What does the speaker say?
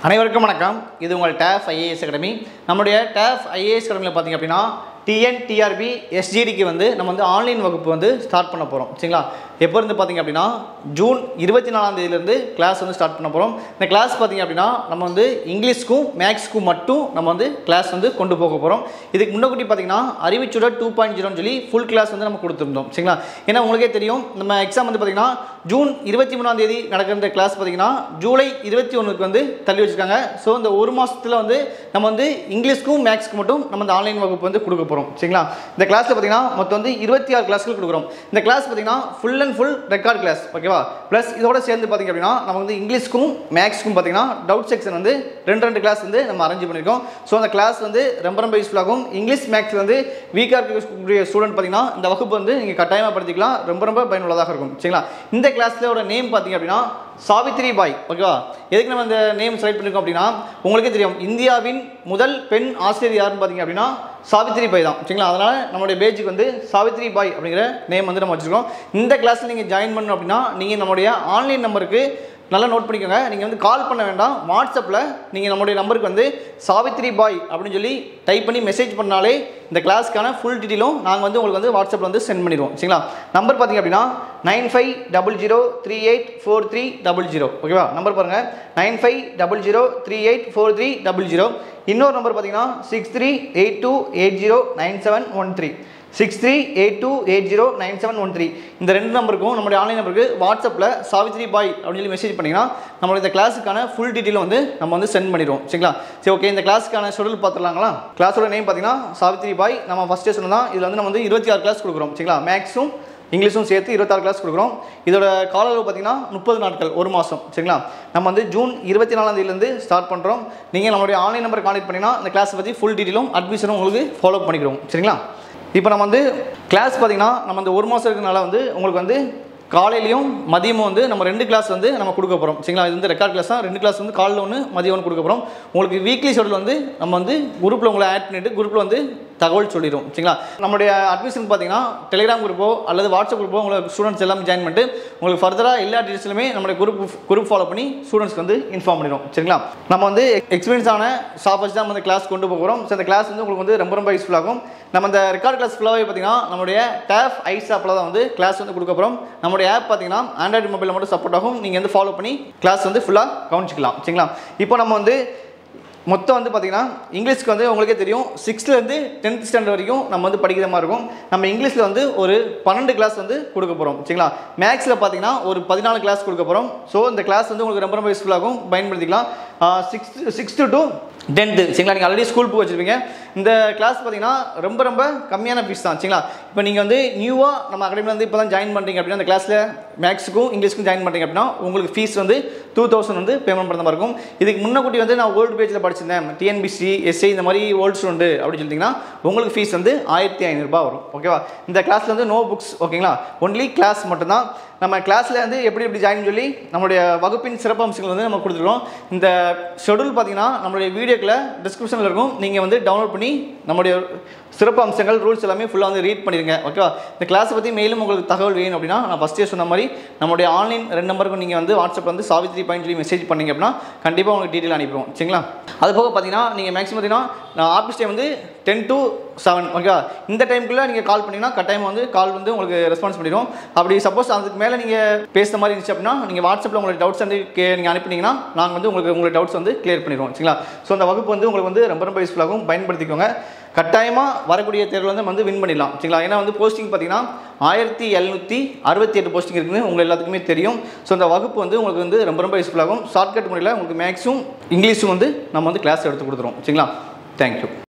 அனைவருக்கும் வணக்கம் இது உங்கள் டேஃப் ஐஏஎஸ் அகாடமி நம்முடைய டேஃப் ஐஏஎஸ் அகாடமியில் பார்த்தீங்க அப்படின்னா டிஎன் டிஆர்பி எஸ்ஜிடிக்கு வந்து நம்ம வந்து ஆன்லைன் வகுப்பு வந்து ஸ்டார்ட் பண்ண போகிறோம் சரிங்களா எப்போ இருந்து பார்த்தீங்க அப்படின்னா ஜூன் இருபத்தி நாலாம் தேதியிலேருந்து கிளாஸ் வந்து ஸ்டார்ட் பண்ண போகிறோம் இந்த கிளாஸ் பார்த்தீங்க அப்படின்னா நம்ம வந்து இங்கிலீஷ்க்கும் மேக்ஸ்க்கும் மட்டும் நம்ம வந்து கிளாஸ் வந்து கொண்டு போக போகிறோம் இதுக்கு முன்னக்கூட்டி பார்த்தீங்கன்னா அறிவிச்சுட டூ பாயிண்ட் ஜீரோன்னு சொல்லி ஃபுல் கிளாஸ் வந்து நம்ம கொடுத்துருந்தோம் சரிங்களா ஏன்னா உங்களுக்கே தெரியும் நம்ம எக்ஸாம் வந்து பார்த்தீங்கன்னா ஜூன் இருபத்தி மூணாம் தேதி நடக்கிற கிளாஸ் பார்த்தீங்கன்னா ஜூலை இருபத்தி ஒன்றுக்கு வந்து தள்ளி வச்சிருக்காங்க ஸோ இந்த ஒரு மாதத்தில் வந்து நம்ம வந்து இங்கிலீஷ்க்கும் மேக்ஸ்க்கு மட்டும் நம்ம இந்த ஆன்லைன் வகுப்பு வந்து கொடுக்க போகிறோம் சரிங்களா இந்த கிளாஸில் பார்த்தீங்கன்னா மொத்தம் வந்து இருபத்தி ஆறு கிளாஸ்கள் கொடுக்குறோம் இந்த கிளாஸ் பார்த்தீங்கன்னா full and full record class ஓகேவா ப்ளஸ் இதோட சேர்ந்து பார்த்தீங்க அப்படின்னா நம்ம வந்து இங்கிலீஷ்க்கும் மேக்ஸ்க்கும் பார்த்தீங்கன்னா டவுட் செக்ஷன் வந்து ரெண்டு ரெண்டு கிளாஸ் வந்து நம்ம அரேஞ்ச் பண்ணியிருக்கோம் ஸோ அந்த கிளாஸ் வந்து ரொம்ப ரொம்ப யூஸ்ஃபுல்லாகும் இங்கிலீஷ் மேக்ஸ் வந்து வீக்காக இருக்கக்கூடிய ஸ்டூடெண்ட் பார்த்தீங்கன்னா இந்த வகுப்பு வந்து நீங்கள் கட்டாயமாக படுத்திக்கலாம் ரொம்ப ரொம்ப பயனுள்ளதாக இருக்கும் சரிங்களா இந்த கிளாஸோட நேம் பார்த்தீங்க அப்படின்னா சாவித்ரி பாய் ஓகேவா எதுக்கு நம்ம இந்த நேம் செலக்ட் பண்ணியிருக்கோம் அப்படின்னா உங்களுக்கே தெரியும் இந்தியாவின் முதல் பெண் ஆசிரியர் யாருன்னு பார்த்தீங்க அப்படின்னா சாவித்ரி பாய் தான் சரிங்களா அதனால் நம்மளுடைய பேஜுக்கு வந்து சாவித்ரி பாய் அப்படிங்கிற நேம் வந்து நம்ம வச்சுருக்கோம் இந்த கிளாஸில் நீங்கள் ஜாயின் பண்ணணும் அப்படின்னா நீங்கள் நம்மளுடைய ஆன்லைன் நம்பருக்கு நல்லா நோட் பண்ணிக்கோங்க நீங்கள் வந்து கால் பண்ண வேண்டாம் வாட்ஸ்அப்பில் நீங்கள் நம்மளுடைய நம்பருக்கு வந்து சாவித்ரி பாய் அப்படின்னு சொல்லி டைப் பண்ணி மெசேஜ் பண்ணாலே இந்த கிளாஸ்க்கான ஃபுல் டீட்டெயிலும் நாங்கள் வந்து உங்களுக்கு வந்து வாட்ஸ்அப்பில் வந்து சென்ட் பண்ணிடுவோம் சரிங்களா நம்பர் பார்த்தீங்க அப்படின்னா nine five double zero three eight four three double zero ஓகேவா நம்பர் பாருங்கள் nine five double zero three eight four three double zero இன்னொரு நம்பர் பார்த்தீங்கன்னா six three eight two eight zero nine seven one three six three eight two eight zero nine seven one three இந்த ரெண்டு நம்பருக்கும் நம்மளுடைய online நம்பருக்கு வாட்ஸ்அப்பில் சாவித்ரி பாய் அப்படின்னு சொல்லி மெசேஜ் பண்ணிங்கன்னா நம்மளுடைய இந்த கிளாஸுக்கான ஃபுல் டீட்டெயிலும் வந்து நம்ம வந்து சென்ட் பண்ணிடுவோம் சரிங்களா சரி ஓகே இந்த கிளாஸுக்கான ஷெடியூல் பார்த்துடலாங்களா கிளாஸோட நேம் பார்த்தீங்கன்னா சாவித்ரி பாய் நம்ம ஃபஸ்ட்டே சொன்னதான் இதில் வந்து நம்ம வந்து இருபத்தி ஆறு கிளாஸ் கொடுக்குறோம் சரிங்களா மேக்ஸும் இங்கிலீஷும் சேர்த்து இருபத்தாறு கிளாஸ் கொடுக்குறோம் இதோட கால அளவு பார்த்தீங்கன்னா முப்பது நாட்கள் ஒரு மாதம் சரிங்களா நம்ம வந்து ஜூன் இருபத்தி நாலாம் தேதியிலேருந்து ஸ்டார்ட் பண்ணுறோம் நீங்கள் நம்மளுடைய ஆன்லைன் நம்பர் கான்டெக்ட் பண்ணிங்கன்னா இந்த கிளாஸ் பற்றி ஃபுல் டீட்டெயிலும் அட்மிஷனும் உங்களுக்கு ஃபாலோ பண்ணிக்கிறோம் சரிங்களா இப்போ நம்ம வந்து கிளாஸ் பார்த்தீங்கன்னா நம்ம இந்த ஒரு மாதம் இருக்கனால வந்து உங்களுக்கு வந்து காலையிலையும் மதியமும் வந்து நம்ம ரெண்டு கிளாஸ் வந்து நம்ம கொடுக்க போகிறோம் சரிங்களா இது வந்து ரெக்கார்ட் கிளாஸ் தான் ரெண்டு கிளாஸ் வந்து காலையில் ஒன்று மதியம் ஒன்று கொடுக்க போகிறோம் உங்களுக்கு வீக்லி ஷெடியூல் வந்து நம்ம வந்து குரூப்பில் உங்களை ஆட் பண்ணிவிட்டு குரூப்பில் வந்து தகவல் சொல்லிடும் சரிங்களா நம்மளுடைய அட்மிஷன் பார்த்தீங்கன்னா டெலிகிராம் குரூப்போ அல்லது வாட்ஸ்அப் குரூப்போ உங்களுக்கு ஸ்டூடெண்ட்ஸ் எல்லாம் ஜாயின் பண்ணிட்டு உங்களுக்கு ஃபர்தராக எல்லா டீட்டெயில்ஸுமே நம்மளுடைய குரூப் குரூப் ஃபாலோ பண்ணி ஸ்டூடெண்ட்ஸ்க்கு வந்து இன்ஃபார்ம் பண்ணிடும் சரிங்களா நம்ம வந்து எக்ஸ்பீரியன்ஸ் ஆன ஸ்டாஃபர்ஸ் தான் வந்து கிளாஸ் கொண்டு போகிறோம் ஸோ இந்த கிளாஸ் வந்து உங்களுக்கு வந்து ரொம்ப ரொம்ப யூஸ்ஃபுல் ஆகும் நம்ம இந்த ரெக்கார்ட் கிளாஸ் ஃபுல்லாகவே பார்த்தீங்கன்னா நம்மளுடைய டேஃப் ஐஸ் ஆப்பில் தான் வந்து கிளாஸ் வந்து கொடுக்க போகிறோம் நம்மளுடைய ஆப் பார்த்தீங்கன்னா ஆண்ட்ராய்டு மொபைலில் மட்டும் சப்போர்ட் ஆகும் நீங்கள் வந்து ஃபாலோ பண்ணி கிளாஸ் வந்து ஃபுல்லாக கவனிச்சிக்கலாம் சரிங்களா இப்போ நம்ம வந்து மொத்தம் வந்து பார்த்தீங்கன்னா இங்கிலீஷ்க்கு வந்து உங்களுக்கே தெரியும் சிக்ஸ்த்லேருந்து டென்த் ஸ்டாண்டர்ட் வரைக்கும் நம்ம வந்து படிக்கிற மாதிரி இருக்கும் நம்ம இங்கிலீஷில் வந்து ஒரு பன்னெண்டு கிளாஸ் வந்து கொடுக்க போகிறோம் சரிங்களா மேக்ஸில் பார்த்தீங்கன்னா ஒரு பதினாலு கிளாஸ் கொடுக்க போகிறோம் ஸோ இந்த கிளாஸ் வந்து உங்களுக்கு ரொம்ப ரொம்ப யூஸ்ஃபுல்லாகும் பயன்படுத்திக்கலாம் சிக்ஸ்த் சிக்ஸ்த்து டு டென்த்து சரிங்களா நீங்கள் ஆல்ரெடி ஸ்கூல் புக் வச்சுருப்பீங்க இந்த கிளாஸ் பார்த்தீங்கன்னா ரொம்ப ரொம்ப கம்மியான ஃபீஸ் தான் சரிங்களா இப்போ நீங்கள் வந்து நியூவாக நம்ம அகாடமியில் வந்து இப்போ தான் ஜாயின் பண்ணுறீங்க அப்படின்னா அந்த கிளாஸில் மேக்ஸுக்கும் இங்கிலீஷ்க்கும் ஜாயின் பண்ணுறீங்க அப்படின்னா உங்களுக்கு ஃபீஸ் வந்து டூ தௌசண்ட் வந்து பேமெண்ட் பண்ணுற மாதிரி இருக்கும் இதுக்கு முன்னக்கூட்டி வந்து நான் ஓல்டு பேஜில் படிச்சிருந்தேன் டிஎன்பிசி எஸ்ஐ இந்த மாதிரி ஓல்டு ஸ்டூடெண்ட் அப்படின்னு சொல்லிட்டிங்கன்னா உங்களுக்கு ஃபீஸ் வந்து ஆயிரத்தி ஐநூறுரூபா வரும் ஓகேவா இந்த கிளாஸில் வந்து நோ புக்ஸ் ஓகேங்களா ஒன்லி கிளாஸ் மட்டும்தான் நம்ம கிளாஸில் வந்து எப்படி எப்படி ஜாயின் சொல்லி நம்மளுடைய வகுப்பின் சிறப்பு அம்சங்கள் வந்து நம்ம கொடுத்துருக்கோம் இந்த ஷெடியூல் பார்த்தீங்கன்னா நம்மளுடைய வீடியோக்கில் டிஸ்கிரிப்ஷனில் இருக்கும் நீங்கள் வந்து டவுன்லோட் பண்ணி நம்மளுடைய சிறப்பு அம்சங்கள் ரூல்ஸ் எல்லாமே ஃபுல்லாக வந்து ரீட் பண்ணிடுங்க ஓகேவா இந்த கிளாஸை பற்றி மேலும் உங்களுக்கு தகவல் வேணும் அப்படின்னா நான் ஃபஸ்ட்டே சொன்ன மாதிரி நம்மளுடைய ஆன்லைன் ரெண்டு நம்பருக்கும் நீங்கள் வந்து வாட்ஸ்அப்பில் வந்து சாவித்ரி பாயிண்ட் சொல்லி மெசேஜ் பண்ணீங்க அப்படின்னா கண்டிப்பாக உங்களுக்கு டீட்டெயில் அனுப்பிடுவோம் சரிங்களா அது போக பார்த்தீங்கன்னா நீங்கள் மேக்ஸிமம் பார்த்தீங்கன்னா நான் ஆஃபீஸ் டைம் வந்து டென் டு செவன் ஓகேவா இந்த டைமுக்குள்ளே நீங்கள் கால் பண்ணிங்கன்னா கட்டாயம் வந்து கால் வந்து உங்களுக்கு ரெஸ்பான்ஸ் பண்ணிடும் அப்படி சப்போஸ் அதுக்கு மேலே நீங்கள் பேசுகிற மாதிரி இருந்துச்சு அப்படின்னா நீங்கள் வாட்ஸ்அப்பில் உங்களுக்கு டவுட்ஸ் வந்து கே நீங்கள் அனுப்பினீங்கன்னா நாங்கள் வந்து உங்களுக்கு உங்களுக்கு டவுட்ஸ் வந்து கிளியர் பண்ணிடுவோம் சரிங்களா ஸோ அந்த வகுப்பு வந்து உங்களுக்கு வந்து ரொம்ப ரொம்ப யூஸ்ஃபுல்லாகும் பயன்படுத்திக்கோங்க கட்டாயமாக வரக்கூடிய தேர்வில் வந்து வந்து வின் பண்ணிடலாம் சரிங்களா ஏன்னா வந்து போஸ்டிங் பார்த்தீங்கன்னா ஆயிரத்தி எழுநூற்றி அறுபத்தி எட்டு போஸ்டிங் இருக்குன்னு உங்களுக்கு எல்லாத்துக்குமே தெரியும் ஸோ அந்த வகுப்பு வந்து உங்களுக்கு வந்து ரொம்ப ரொம்ப யூஸ்ஃபுல்லாகும் ஷார்ட்கட் முறையில் உங்களுக்கு மேக்ஸும் இங்கிலீஷும் வந்து நம்ம வந்து கிளாஸ் எடுத்து கொடுத்துருவோம் சரிங்களா தேங்க்யூ